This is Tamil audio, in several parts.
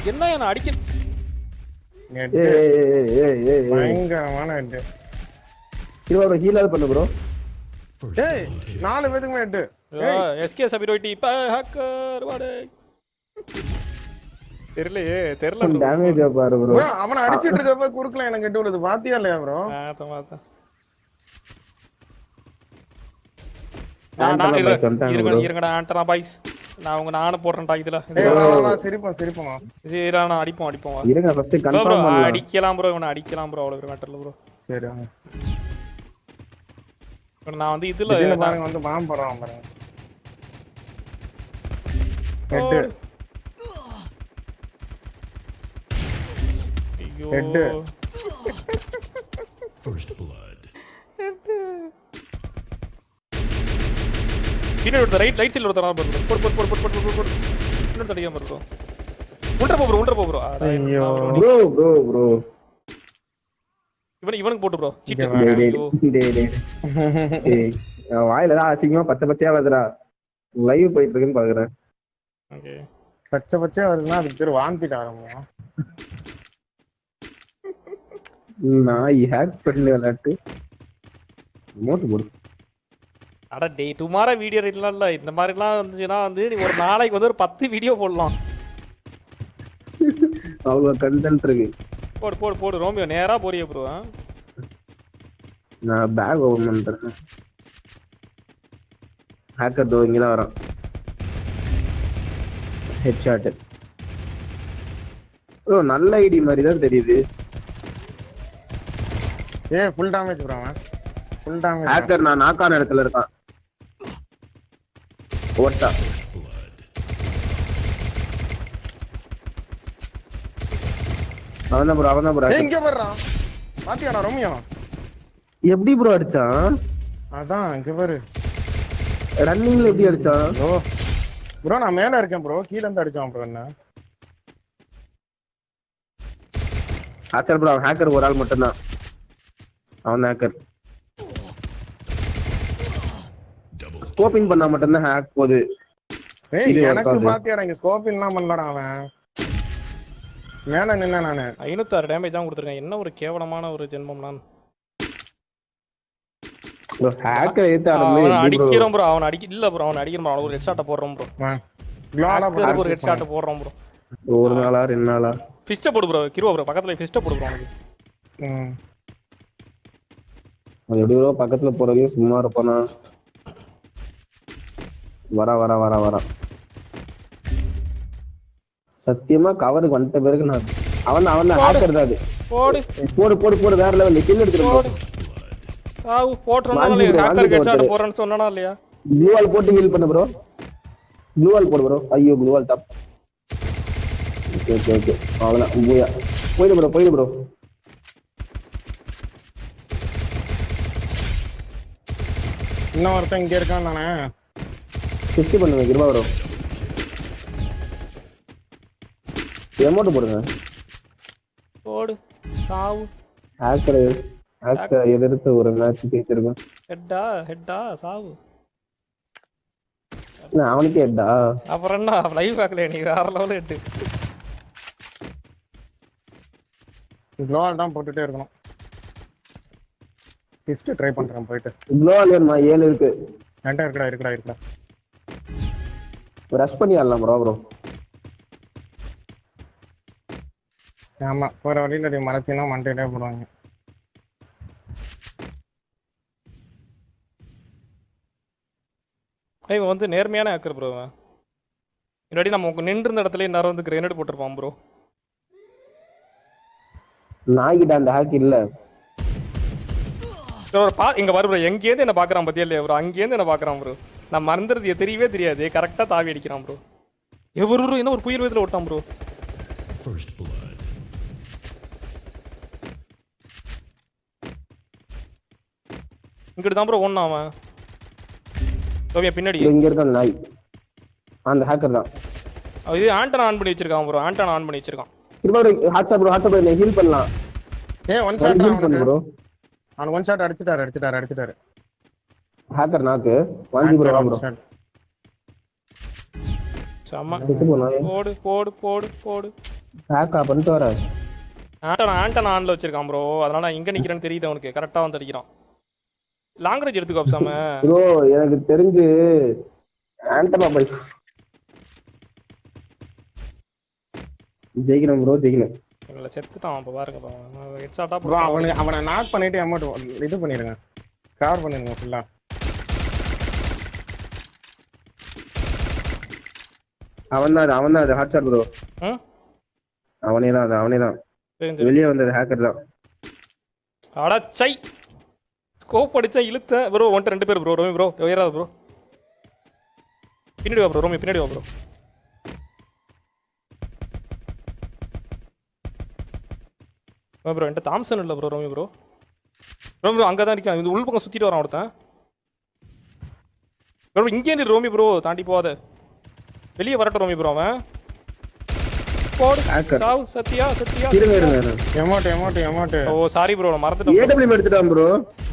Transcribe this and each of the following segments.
என்ன என்ன அடிக்க Net. ஏய் ஏய் ஏய் ஏய் ஏய் ஏய் பயங்கரமான ஹெட் இருபது ப்ரோ ஹீலாவது பண்ணு ப்ரோ ஏய் நாலு பேத்துக்குமே ஹெட் எஸ்கே சபிரோட்டி இப்ப ஹக்கர் வாடே தெரியலையே தெரியல bro. டேமேஜ் பாரு ப்ரோ ப்ரோ அவனை அடிச்சிட்டு இருக்கப்ப குறுக்கல எனக்கு ஹெட் விழுது பாத்தியா இல்லையா ப்ரோ பார்த்தேன், பார்த்தேன். நான் நான் ஆண்டனா இருங்க, boys வந்துட்டாங்க இருங்க bro. இருங்கடா ஆண்டனா பாய்ஸ் நான் உங்க நானும் போடுறேன்டா இதுல ஏய் வா வா, வா சிரிப்போம் சிரிப்போம் சரிடா நான் அடிப்போம் அடிப்போம் வா. இருங்க ஃபர்ஸ்ட் bro, bro, கன்ஃபார்ம் பண்ணலாம் அடிக்கலாம் ப்ரோ இவனை அடிக்கலாம் ப்ரோ அவ்வளவு மேட்டர்ல ப்ரோ சரி வாங்க நான் வந்து இதுல இதுல நான்- பாருங்க வந்து பாம்பு போடுறான் பாருங்க ஹெட் ஐயோ Head. First blood. பின்னாடி ஒருத்தர் ரைட் ரைட் சைடுல ஒருத்தர் வரான் பாரு bro. போடு போடு போடு போடு போடு போடு போடு இன்னொரு தடியா பாரு ப்ரோ உண்டற போ ப்ரோ உண்டற போ ப்ரோ ஐயோ. ப்ரோ ப்ரோ ப்ரோ இவனுக்கு இவனுக்கு போட்டு ப்ரோ சீட்டு டேய் டேய் ஐயோ டேய் டேய் டேய் என் வாயில தான் அசிங்கமா பச்சை பச்சையா வருதுடா லைவ் போயிட்டு இருக்குன்னு பாக்குறேன் ஓகே பச்சை பச்சையா வருதுன்னா அதுக்கு பேர் வாந்திட்டு ஆரம்பிக்கும் நான் ஹேக் பண்ணி விளையாட்டு மோட்டு போடு அட டேய் டுமாரோ வீடியோ ரேட்லாம் இல்ல இந்த மாதிரிலாம் வந்துச்சுன்னா வந்து நீ ஒரு நாளைக்கு வந்து ஒரு பத்து வீடியோ போடலாம் அவ்வளோ கண்டென்ட் இருக்கு போடு போடு போடு ரோமியோ நேரா போறிய ப்ரோ நான் பேக் ஓபன் பண்றேன் ஹேக்கர் தோ இங்க தான் வரான் ஹெட் ஷாட் ப்ரோ நல்ல ஐடி மாதிரி தான் தெரியுது ஏ ஃபுல் டேமேஜ் ப்ரோ அவன் ஃபுல் டேமேஜ் ஹேக்கர் நான் நாக்கான இடத்துல இருக்கான் ஓட்டா அவன் தான் ப்ரோ அவன் தான் ப்ரோ ஏய் இங்க பாருடா பாத்தியாடா ரம்யா எப்படி ப்ரோ அடிச்சான் அதான் இங்க பாரு ரன்னிங்ல எப்படி அடிச்சான் ப்ரோ ப்ரோ நான் மேல இருக்கேன் ப்ரோ கீழ இருந்து அடிச்சான் ப்ரோ என்ன ஆச்சர் ப்ரோ அவன் ஹேக்கர் ஒரு ஆள் மட்டும்தான் அவன் ஹேக்கர் ஸ்கோப்பிங் பண்ணா மட்டும்தான் ஹேக் போகுது ஏய் இது எனக்கு work ஆகுது. பாத்தியாடா இங்க ஸ்கோப் இல்லாம பண்ணலடா அவன் மேல நின்ன நானு ஐநூத்தாறு டேமேஜ் தான் கொடுத்துருக்கேன் என்ன ஒரு கேவலமான ஒரு ஜென்மம் நான் ப்ரோ ஹேக்கர் ஏத்து அவனை ஆரம்பி அடிக்கிறோம் ப்ரோ அவனை அடிக்க இல்ல ப்ரோ அவனை அடிக்கிறோம் அவனுக்கு ஒரு ஹெட் ஷாட்டை போடுறோம் ப்ரோ க்ளோலா ஒரு ஹெட் ஷாட்டை போடுறோம் ப்ரோ ஒரு நாளா ரெண்டு நாளா ஃபிஸ்ட்டை போடு ப்ரோ கிருவா ப்ரோ பக்கத்துல ஃபிஸ்ட்டை போடு ப்ரோ அவனுக்கு ம் அவன் எப்படி ப்ரோ பக்கத்துல போறதையும் சும்மா இருப்பானா வரா வரா வரா வரா சத்தியமா கவருக்கு வந்துட்ட பிறகு நான் அவன் அவன் ஹேக்கர் தான் அது போடு போடு போடு போடு வேற லெவல் கில் எடுத்துட்டு போடு ஆவு போட்டுறோம் வாங்கி bro, ஹேக்கர் வாங்கி ஹெட் ஷாட் போட்டு. போடுறேன்னு சொன்னானா இல்லையா ப்ளூ வால் போட்டு ஹீல் பண்ணு ப்ரோ ப்ளூ வால் போடு ப்ரோ ஐயோ blue wall top okay okay okay அவ்வளோதான் பூயா போயிடு ப்ரோ போயிடு ப்ரோ இன்னும் ஒருத்தன் இங்க இருக்கான் தானே ஃபிஃப்டி பண்ணுங்க கிருபா ப்ரோ எமௌண்ட் போடுங்க போடு சாவு ஹேக்கர் ஹேக்கர் எதிர்த்து ஒரு மேட்ச் ஜெயிச்சிருக்கோம் ஹெட்டா ஹெட்டா சாவு என்ன, அவனுக்கே எட்டா அப்புறம் என்ன லைவ் பார்க்கல நீ வேற லெவலில் ஹெட்டு க்ளோவால் தான் போட்டுட்டே இருக்கணும் டெஸ்ட் ட்ரை பண்றேன் போயிட்டு குளோவால் வேணுமா ஏழு இருக்கு என்கிட்ட இருக்குடா இருக்குடா இருக்குடா ரஷ் பண்ணி ஆடலாம் ப்ரோ ப்ரோ ஆமா போற வழியில நீ மறைச்சினா மண்டையிலே போடுவாங்க ஏய், இவன் வந்து நேர்மையான ஹேக்கர் ப்ரோ இவன் முன்னாடி நம்ம நின்று இருந்த இடத்துல நேரம் வந்து கிரேனேட் போட்டிருப்பான் ப்ரோ நாய்கிட்ட அந்த ஹேக் இல்ல ஒரு பா இங்க வரு ப்ரோ எங்கேருந்து என்ன பார்க்கறான் பத்தியா இல்லையா ப்ரோ அங்கேருந்து என்ன பார்க்கறான் ப்ரோ நான் மறந்துறது எ- தெரியவே தெரியாது கரெக்டா தாவி அடிக்கிறான் ப்ரோ எவரு ப்ரோ என்ன ஒரு புயல் விதத்துல விட்டான் ப்ரோ First blood. இங்கிட்டு தான் ப்ரோ ஒண்ணா அவன் ஓகே பின்னாடி இங்க இருக்க அந்த நாய் அந்த ஹேக்கர் தான் அவன் இது ஆண்டனா ஆன் பண்ணி வச்சிருக்கான் ப்ரோ ஆண்டனா ஆன் பண்ணி வச்சிருக்கான் திரும்ப heads up bro heads up bro heal பண்ணலாம் ஏ ஒன் ஷாட் ஹீல் பண்ணு ப்ரோ அவன் ஒன் ஷாட் அடிச்சிட்டாரு அடிச்சிட்டாரு அடிச்சிட்டாரு ஹேக்கர் நாக்கு வாங்கி ப்ரோ வா ப்ரோ One shot. செம்ம செத்து போனா போடு போடு போடு போடு ஹேக்கா பண்ணிட்டு வர ஆண்டனா ஆண்டனா ஆன்ல வச்சிருக்கான் ப்ரோ அதனால நான் எங்க நிக்கிறேன்னு தெரியுது அவனுக்கு கரெக்டா வந்து அடிக்கிறான் லாங் ரேஞ்ச் எடுத்துக்கோ பேசாம ப்ரோ எனக்கு தெரிஞ்சு ஆண்டனா பை ஜெயிக்கணும் ப்ரோ ஜெயிக்கணும் இல்ல செத்துட்டான் அப்ப பாருங்க ஹெட்ஷாட்டா ப்ரோ அவனை அவனை நாக் பண்ணிட்டு அமௌண்ட் இது பண்ணிருங்க கவர் பண்ணிருங்க ஃபுல்லா அவன் தான் அது அவன் தான் அது ஹாட் ஷாட் ப்ரோ ம் அவனே தான் அது அவனே தான் தெரிஞ்சு வெளியே வந்தது ஹேக்கர் தான் அடச்சை ஸ்கோப் அடிச்சா இழுத்த ப்ரோ ஒன்ட்டு ரெண்டு பேர் ப்ரோ ரோமி ப்ரோ உயராது ப்ரோ பின்னாடி வா ப்ரோ ரோமி பின்னாடி வா ப்ரோ ப்ரோ என்கிட்ட தாம்சன் இல்லை ப்ரோ ரோமி ப்ரோ ரோமி ப்ரோ அங்கே தான் இருக்கான் இந்த உள் பக்கம் சுற்றிட்டு வரான் ஒருத்தன் ப்ரோ இங்கே இரு ரோமி ப்ரோ தாண்டி போகாத வெளியே வரட்டும் ரோமி ப்ரோ அவன் போடு Hacker. சாவு சத்தியா சத்தியா இருங்க இருங்க எமௌண்ட் எமௌண்ட் எமௌண்ட் ஓ சாரி ப்ரோ நான் மறந்துட்டேன் ஏடபிள்யூ எடுத்துட்டான் ப்ரோ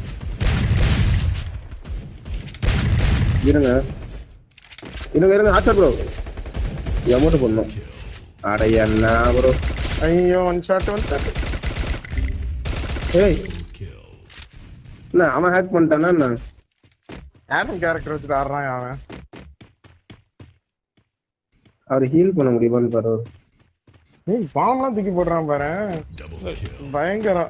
இருங்க இருங்க இருங்க ஹாட் ஷாட் ப்ரோ அமௌண்ட் பண்ணணும் அட என்ன ப்ரோ ஐயோ ஒன் ஷாட் ஒன் ஷாட் ஏய் Kill. என்ன அவன் ஹேக் பண்ணிட்டானா என்ன ஆடம் கேரக்டர் வச்சுட்டு ஆடுறான் அவன் அவர் ஹீல் பண்ண முடியுமான்னு பாரு அவரு. ஏய் பாம்பெல்லாம் தூக்கி போடுறான் பாரு Double kill. பயங்கரம்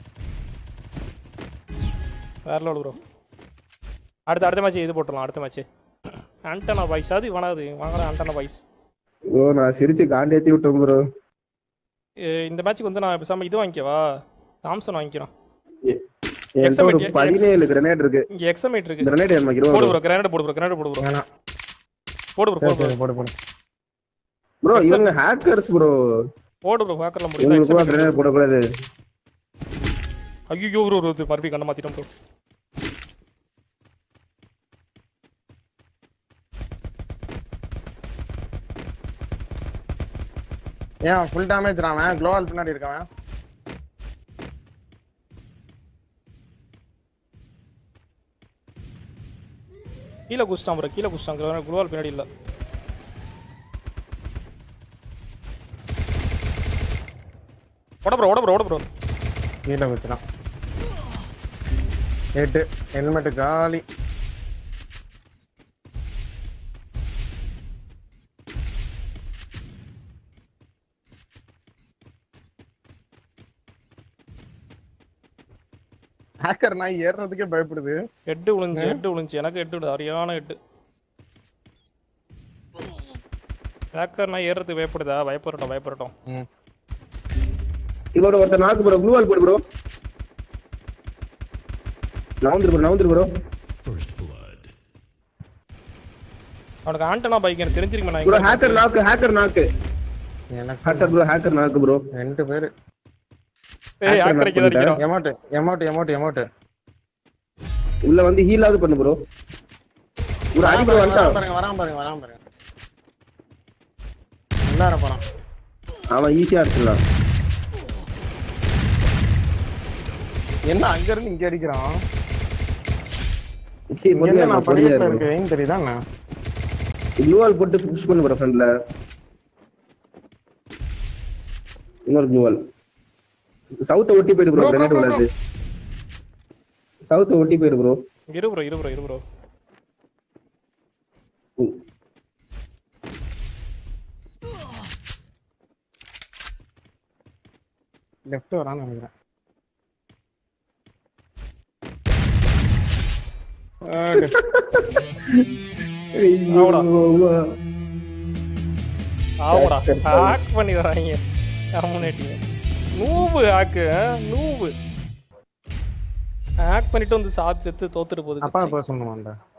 வேற லெவல் ப்ரோ அடுத்த அடுத்த மேட்ச் இது போட்டுடலாம் அடுத்த மேட்ச் ஆண்டனா பாய்ஸ் அது வேணாது வாங்கலாம் ஆண்டனா பாய்ஸ் ப்ரோ நான் சிரிச்சு காண்டேத்தி விட்டேன் ப்ரோ இந்த மேட்ச்சுக்கு வந்து நான் பேசாம இது வாங்கிக்கவா தாம்சன் வாங்கிக்கிறோம் என்கிட்ட ஒரு Examine, பதினேழு கிரனேட் இருக்கு இங்க எக்ஸமேட் இருக்கு கிரனேட் என்ன போடு ப்ரோ ப்ரோ கிரானட் போடு ப்ரோ கிரானட் போடு ப்ரோ வேணாம் போடு ப்ரோ போடு சரி, ப்ரோ சரி, போடு போடு ப்ரோ இவங்க ஹேக்கர்ஸ் ப்ரோ போடு ப்ரோ ஹேக்கர்ல முடியும் இவங்களுக்கு எக்ஸமேட் கிரனேட் போடக்கூடாது ஐயோ ப்ரோ ப்ரோ மறுபடியும் கண்ணை மாத்திட்டோம் ப்ரோ ஏன் ஃபுல் டேமேஜ் அவன் க்ளோவால் பின்னாடி இருக்கவன் கீழே குச்சிட்டான் ப்ரோ கீழே குச்சிட்டான் குளோவால் பின்னாடி இல்ல ஓட ப்ரோ ஓட ப்ரோ ஓட ப்ரோ கீழே வச்சுறான் எட்டு ஹெல்மெட் காலி ஹேக்கர் நாய் ஏறுறதுக்கே பயப்படுது ஹெட்டு விழுந்துச்சு ஹெட்டு விழுந்துச்சு எனக்கு ஹெட்டு விழுது சரியான ஹெட்டு ஹேக்கர் நான் ஏறுறதுக்கு பயப்படுதா பயப்படட்டும் பயப்படட்டும் ம் இவரோட ஒருத்தர் நாக்கு ப்ரோ ப்ளூ வால் போடு ப்ரோ நவுந்துரு ப்ரோ நவுந்துரு ப்ரோ First blood. அவனுக்கு ஆண்டனா பைக் எனக்கு தெரிஞ்சிருக்குமே நான் ப்ரோ எங்க ஹேக்கர் நாக்கு ஹேக்கர் நாக்கு எனக்கு ஹேக்கர் ப்ரோ ஹேக்கர் நாக்கு ப்ரோ ரெண்டு பேரு ஏய் ஹேக்கர் இங்க அடிக்கிறான் எமௌண்ட் எமௌண்ட் எமௌண்ட் எமௌண்ட் உள்ள வந்து ஹீலாவது பண்ணு ப்ரோ ஒரு அடி ப்ரோ வந்துட்டான் பாருங்க வராம பாருங்க வராம பாருங்க உள்ளார போறான் அவன் ஈஸியா அடிச்சிடலாம் என்ன அங்க இருந்து இங்க அடிக்கிறான் சீ, இங்க பொறுமையா இருந்து நான் இரு, பொறுமையா படிக்கட்டுல இரு. இருக்கு ஏன் தெரியுதா என்ன ப்ளூ வால் போட்டு புஷ் பண்ணு ப்ரோ ஃப்ரண்ட்ல இன்னொரு ப்ளூ வால் சவுத்த ஒட்டி போயிடு bro Bro, bro, grenade bro, உள்ளது சவுத்த ஒட்டி போயிடு ப்ரோ இரு ப்ரோ இரு ப்ரோ இரு ப்ரோ லெஃப்ட் வரான்னு நினைக்கிறேன் ஆடு. ஆவுடா. ஆமாடா ஹேக் பண்ணி வராங்க community noob hack noob hack பண்ணிட்டு வந்து சாத்து செத்து தோத்துட்டு போகுது அப்பா குச்சி. போக சொல்லுவான்டா